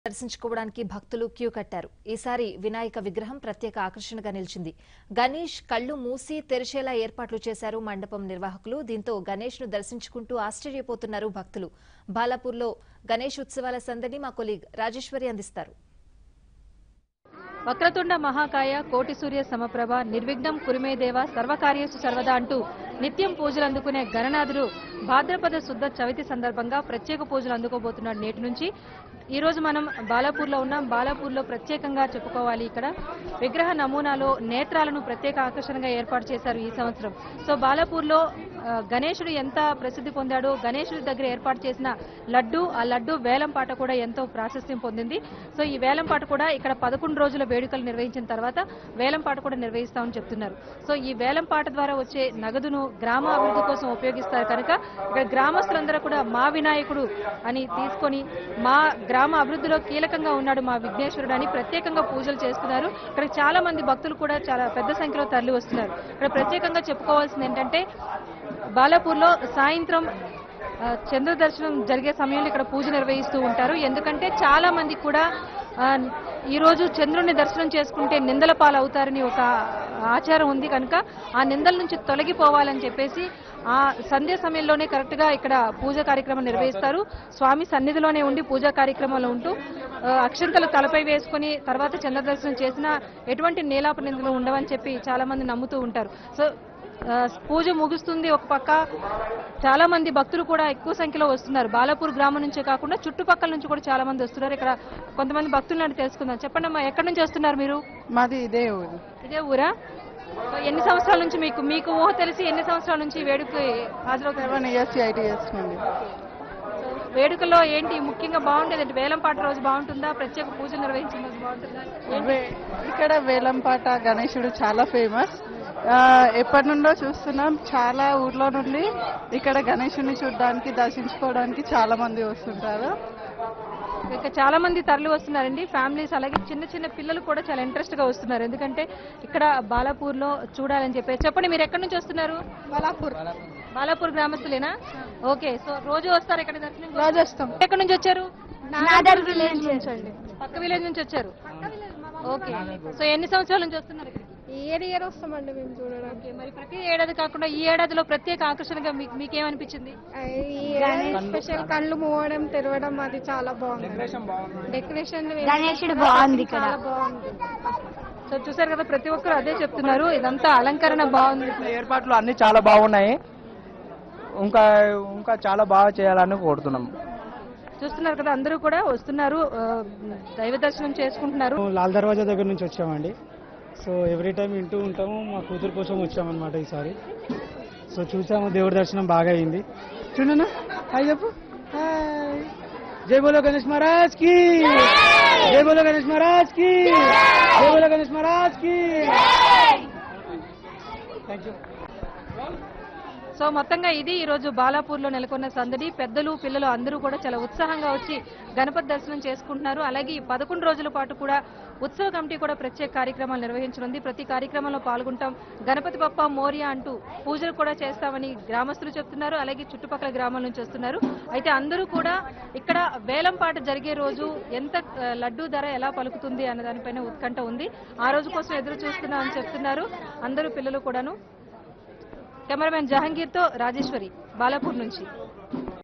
దర్శించుకోవడానికి భక్తులు క్యూ కట్టారు ఈసారి వినాయక విగ్రహం ప్రత్యేక ఆకర్షణగా నిలిచింది గణేష్ కళ్లు మూసి తెరిచేలా ఏర్పాట్లు చేశారు మండపం నిర్వాహకులు దీంతో గణేష్ ను దర్శించుకుంటూ ఆశ్చర్యపోతున్నారు భక్తులు బాలాపూర్లో గణేష్ ఉత్సవాల సందడి మా కొలీగ్ రాజేశ్వరి అందిస్తారు వక్రతుండ మహాకాయ కోటి సూర్య సమప్రభ నిర్విఘ్నం కురిమే దేవ సర్వకార్యేషు సర్వదా అంటూ నిత్యం పూజలు అందుకునే గణనాథుడు భాద్రపద శుద్ధ చవితి సందర్భంగా ప్రత్యేక పూజలు అందుకోబోతున్నాడు నేటి నుంచి ఈ రోజు మనం బాలాపూర్లో ఉన్నాం బాలాపూర్లో ప్రత్యేకంగా చెప్పుకోవాలి ఇక్కడ విగ్రహ నమూనాలో నేత్రాలను ప్రత్యేక ఆకర్షణగా ఏర్పాటు చేశారు ఈ సంవత్సరం సో బాలాపూర్లో ఆ, గణేశుడు ఎంత ప్రసిద్ధి పొందాడో గణేశుడి దగ్గర ఏర్పాటు చేసిన లడ్డు ఆ లడ్డు వేలం పాట కూడా ఎంతో ప్రాశస్త్యం పొందింది సో ఈ వేలం పాట కూడా ఇక్కడ పదకొండు రోజుల వేడుకలు నిర్వహించిన తర్వాత వేలం పాట కూడా నిర్వహిస్తామని చెప్తున్నారు సో ఈ వేలం పాట ద్వారా వచ్చే నగదును గ్రామ అభివృద్ధి కోసం ఉపయోగిస్తారు కనుక ఇక్కడ గ్రామస్తులందరూ కూడా మా వినాయకుడు అని తీసుకొని మా గ్రామ అభివృద్ధిలో కీలకంగా ఉన్నాడు మా విఘ్నేశ్వరుడు అని ప్రత్యేకంగా పూజలు చేస్తున్నారు ఇక్కడ చాలా మంది భక్తులు కూడా చాలా పెద్ద సంఖ్యలో తరలి వస్తున్నారు ఇక్కడ ప్రత్యేకంగా చెప్పుకోవాల్సింది ఏంటంటే బాలాపూర్లో సాయంత్రం ఆ, చంద్ర దర్శనం జరిగే సమయంలో ఇక్కడ పూజ నిర్వహిస్తూ ఉంటారు ఎందుకంటే చాలా మంది కూడా ఆ, ఈ రోజు చంద్రుని దర్శనం చేసుకుంటే నిందల పాలు అవుతారని ఒక ఆచారం ఉంది కనుక ఆ నిందల నుంచి తొలగిపోవాలని చెప్పేసి ఆ సంధ్య సమయంలోనే కరెక్ట్ గా ఇక్కడ పూజ కార్యక్రమం నిర్వహిస్తారు స్వామి సన్నిధిలోనే ఉండి పూజా కార్యక్రమంలో ఉంటూ ఆ, అక్షంతలు తలపై వేసుకుని తర్వాత చంద్ర దర్శనం చేసినా ఎటువంటి నీలాప నిందలు ఉండవని చెప్పి చాలా మంది నమ్ముతూ ఉంటారు సో ఆ, పూజ ముగుస్తుంది ఒక పక్క చాలా మంది భక్తులు కూడా ఎక్కువ సంఖ్యలో వస్తున్నారు బాలాపూర్ గ్రామం నుంచే కాకుండా చుట్టుపక్కల నుంచి కూడా చాలా మంది వస్తున్నారు ఇక్కడ కొంతమంది భక్తులను అడిగి తెలుసుకుందాం చెప్పండి అమ్మా ఎక్కడి నుంచి వస్తున్నారు మీరు మాది ఇదే ఊరు ఇదే ఊరా సో ఎన్ని సంవత్సరాల నుంచి మీకు మీకు ఊహ తెలిసి ఎన్ని సంవత్సరాల నుంచి ఈ వేడుకకి హాజరవుతారు సెవెన్ ఇయర్స్ ఎయిట్ ఇయర్స్ నుండి సో వేడుకలో ఏంటి ముఖ్యంగా బాగుండేది అంటే వేలంపాట రోజు బాగుంటుందా ప్రత్యేక పూజ నిర్వహించిన రోజు బాగుంటుందా వే- ఇక్కడ వేలంపాట గణేశుడు చాలా ఫేమస్ ఎప్పటి నుండో చూస్తున్నాం చాలా ఊర్లో నుండి ఇక్కడ గణేశుని చూడడానికి దర్శించుకోవడానికి చాలా మంది వస్తుంటారు ఇక చాలా మంది తరలి వస్తున్నారండి ఫ్యామిలీస్ అలాగే చిన్న చిన్న పిల్లలు కూడా చాలా ఇంట్రెస్ట్ గా వస్తున్నారు ఎందుకంటే ఇక్కడ బాలాపూర్ లో చూడాలని చెప్పి చెప్పండి మీరు ఎక్కడి నుంచి వస్తున్నారు బాలాపూర్ బాలాపూర్ గ్రామస్తులేనా ఓకే సో రోజు వస్తారు ఇక్కడ దర్శనం రోజు వస్తాం ఎక్కడి నుంచి వచ్చారు నాదర్ విలేజ్ నుంచి అండి పక్క విలేజ్ నుంచి వచ్చారు ఓకే సో ఎన్ని సంవత్సరాల నుంచి వస్తున్నారు ఇక్కడికి? ఇయర్ ఇయర్ వస్తామండి మేము చూడడానికి ఓకే మరి ప్రతి ఏడాది కాకుండా ఈ ఏడాదిలో ప్రత్యేక ఆకర్షణగా మీకు మీకేమనిపించింది స్పెషల్ కళ్ళు మూవడం తెరవడం అది చాలా బాగుంది డెకరేషన్ గణేశుడు బాగుంది ఇక్కడ చాలా బాగుంది సో చూసారు కదా ప్రతి ఒక్కరు అదే చెప్తున్నారు ఇదంతా అలంకరణ బాగుంది ఏర్పాట్లు అన్ని చాలా బాగున్నాయి ఇంకా ఇంకా చాలా బాగా చేయాలని కోరుతున్నాం చూస్తున్నారు కదా అందరూ కూడా వస్తున్నారు ఆ, దైవ దర్శనం చేసుకుంటున్నారు మేము లాల్ దర్వాజా దగ్గర నుంచి వచ్చామండి సో ఎవ్రీ టైం వింటూ ఉంటాము మా కూతురు కోసం వచ్చామన్నమాట ఈసారి సో చూసాము దేవుడి దర్శనం బాగా అయింది చూడనా హాయ్ చెప్పు హాయ్ జై బోలో గణేష్ మహారాజ్ కి జై బోలో గణేష్ మహారాజ్ కి జై బోలో గణేష్ మహారాజ్ కి థ్యాంక్ యూ సో మొత్తంగా ఇది ఈ రోజు బాలాపూర్ లో నెలకొన్న సందడి పెద్దలు పిల్లలు అందరూ కూడా చాలా ఉత్సాహంగా వచ్చి గణపతి దర్శనం చేసుకుంటున్నారు అలాగే ఈ పదకొండు రోజుల పాటు కూడా ఉత్సవ కమిటీ కూడా ప్రత్యేక కార్యక్రమాలు నిర్వహించనుంది ప్రతి కార్యక్రమంలో పాల్గొంటాం గణపతి బప్ప మోరియా అంటూ పూజలు కూడా చేస్తామని గ్రామస్తులు చెప్తున్నారు అలాగే చుట్టుపక్కల గ్రామాల నుంచి వస్తున్నారు అయితే అందరూ కూడా ఇక్కడ వేలం పాట జరిగే రోజు ఎంత ఆ, లడ్డూ ధర ఎలా పలుకుతుంది అన్న దానిపైన ఉత్కంఠ ఉంది ఆ రోజు కోసం ఎదురు చూస్తున్నామని చెప్తున్నారు అందరూ పిల్లలు కూడాను కెమెరామెన్ జహంగీర్తో రాజేశ్వరి బాలాపూర్ నుంచి